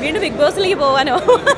വീണ്ടും ബിഗ് ബോസിലേക്ക് പോവാനോ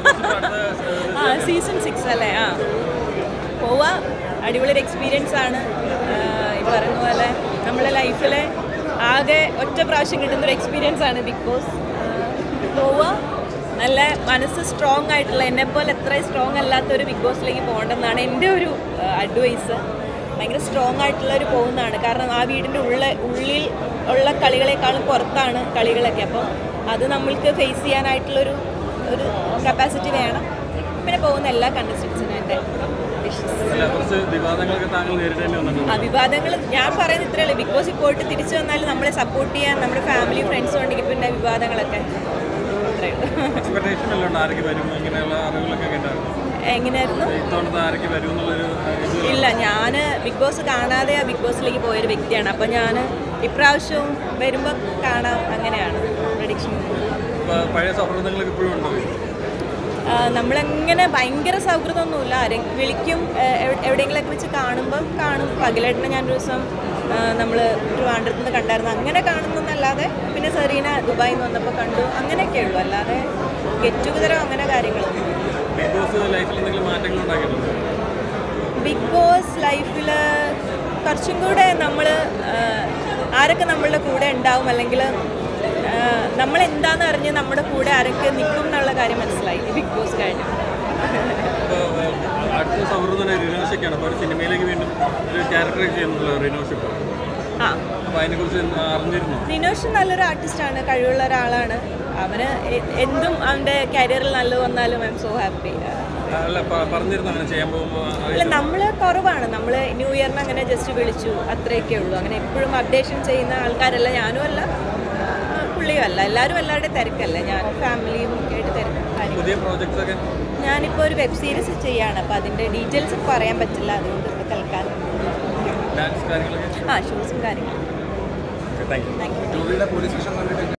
ആ season six അല്ലേ ആ പോവാ അടിപൊളി ഒരു എക്സ്പീരിയൻസ് ആണ് ആ, ഈ പറയുന്ന പോലെ നമ്മുടെ ലൈഫിലെ ആകെ ഒറ്റ പ്രാവശ്യം കിട്ടുന്ന ഒരു എക്സ്പീരിയൻസ് ആണ് ബിഗ് ബോസ് പോവുക നല്ല മനസ്സ് സ്ട്രോങ് ആയിട്ടുള്ള എന്നെപ്പോലെ എത്ര സ്ട്രോങ് അല്ലാത്ത ഒരു ബിഗ് ബോസിലേക്ക് പോകേണ്ടെന്നാണ് എൻ്റെ ഒരു അഡ്വൈസ് ഭയങ്കര സ്ട്രോങ് ആയിട്ടുള്ളവർ പോകുന്നതാണ് കാരണം ആ വീടിൻ്റെ ഉള്ള ഉള്ളിൽ ഉള്ള കളികളെക്കാളും പുറത്താണ് കളികളൊക്കെ അപ്പം അത് നമ്മൾക്ക് ഫേസ് ചെയ്യാനായിട്ടുള്ളൊരു ഒരു കപ്പാസിറ്റി വേണം പിന്നെ പോകുന്ന എല്ലാ കണ്ടസ്റ്റൻസിനും എൻ്റെ വിഷസ് അല്ല കുറച്ച് വിവാദങ്ങളൊക്കെ താങ്കൾ നേരിടേണ്ടി വന്നിട്ടുണ്ട് അഭിവാദങ്ങൾ ഞാൻ പറയുന്നത് ഇത്രയേ ഉള്ളൂ ബിഗ് ബോസിൽ പോയിട്ട് തിരിച്ചു വന്നാൽ നമ്മളെ സപ്പോർട്ട് ചെയ്യാൻ നമ്മുടെ ഫാമിലി ഫ്രണ്ട്സും ഉണ്ടെങ്കിൽ പിന്നെ വിവാദങ്ങളൊക്കെ അത്രയേ ഉള്ളൂ എക്സ്പെക്ടേഷൻ എല്ലാം ഉണ്ട് ആരൊക്കെ വരും ഇങ്ങനെയുള്ള അറിവുകളൊക്കെ കേട്ടായിരുന്നു എങ്ങനെയായിരുന്നു ഇത്തവണത്തെ ആരൊക്കെ വരും എന്നുള്ളൊരു ആ, ഇത് ഇല്ല ഞാൻ ബിഗ് ബോസ് കാണാതെ ആ ബിഗ് ബോസിലേക്ക് പോയൊരു വ്യക്തിയാണ് അപ്പം ഞാൻ ഇപ്രാവശ്യവും വരുമ്പോൾ കാണാം അങ്ങനെയാണ് പ്രഡിക്ഷൻ പ- പഴയ സൗഹൃദങ്ങളൊക്കെ ഇപ്പോഴും ഉണ്ടോ നമ്മളങ്ങനെ ഭയങ്കര സൗഹൃദമൊന്നുമില്ല ആരെ വിളിക്കും ഏഹ് എവ്- എവിടെയെങ്കിലുമൊക്കെ വെച്ച് കാണുമ്പം കാണും പകലേട്ടനെ ഞാൻ ഒരു ദിവസം നമ്മൾ ട്രിവാൻഡ്രത്ത് നിന്ന് കണ്ടായിരുന്നു അങ്ങനെ കാണുന്നതല്ലാതെ പിന്നെ സെറീന ദുബായിൽ നിന്ന് വന്നപ്പോൾ കണ്ടു അങ്ങനെയൊക്കെ ഉള്ളൂ അല്ലാതെ ഗെറ്റ് ടുഗതറോ അങ്ങനെ കാര്യങ്ങളൊന്നും ബിഗ് ബോസ് ലൈഫിൽ എന്തെങ്കിലും മാറ്റങ്ങൾ ഉണ്ടാക്കിയിട്ടുണ്ടോ ബിഗ് ബോസ് ലൈഫിൽ കുറച്ചും കൂടെ നമ്മൾ ആരൊക്കെ നമ്മളുടെ കൂടെ ഉണ്ടാവും അല്ലെങ്കിൽ നമ്മൾ എന്താണെന്ന് അറിഞ്ഞ് നമ്മുടെ കൂടെ ആരൊക്കെ നിൽക്കും എന്നുള്ള കാര്യം മനസ്സിലായി ബിഗ് ബോസ് കഴിഞ്ഞു ഇപ്പോൾ അടുത്ത സൗഹൃദം റിനോഷൊക്കെയാണ് അപ്പോൾ ഒരു സിനിമയിലേക്ക് വീണ്ടും ഒരു ക്യാരക്ടർ ചെയ്യുന്നുണ്ടല്ലോ റിനോഷിപ്പ് ആ അപ്പോൾ അതിനെക്കുറിച്ച് എന്ത് അറിഞ്ഞിരുന്നോ റിനോഷ് നല്ലൊരു ആർട്ടിസ്റ്റാണ് കഴിവുള്ള ഒരാളാണ് അവന് എ- എന്തും അവൻ്റെ കരിയറിൽ നല്ലത് വന്നാലും ഐ എം സോ ഹാപ്പി അല്ല പ- പറഞ്ഞിരുന്നു അങ്ങനെ ചെയ്യാൻ പോകുമ്പോൾ അല്ല നമ്മൾ കുറവാണ് നമ്മൾ ന്യൂ ഇയറിന് അങ്ങനെ ജസ്റ്റ് വിളിച്ചു അത്രയൊക്കെ ഉള്ളൂ അങ്ങനെ എപ്പോഴും അപ്ഡേഷൻ ചെയ്യുന്ന ആൾക്കാരല്ല ഞാനും അല്ല ആ, പുള്ളിയും അല്ല എല്ലാവരും എല്ലാവരുടെയും തിരക്കല്ലേ ഞാൻ ഫാമിലിയും ഒക്കെ ആയിട്ട് തിരക്കും കാര്യങ്ങൾ പുതിയ പ്രോജക്ട്സ് ഒക്കെ ഞാനിപ്പോൾ ഒരു വെബ് സീരീസ് ചെയ്യാണ് അപ്പോൾ അതിൻ്റെ ഡീറ്റെയിൽസ് പറയാൻ പറ്റില്ല അതുകൊണ്ട് ഇപ്പോൾ തൽക്കാലം ഡാൻസ് കാര്യങ്ങളൊക്കെ ആ ഷൂസും കാര്യങ്ങളും thank you thank you police station കണ്ടിട്ട്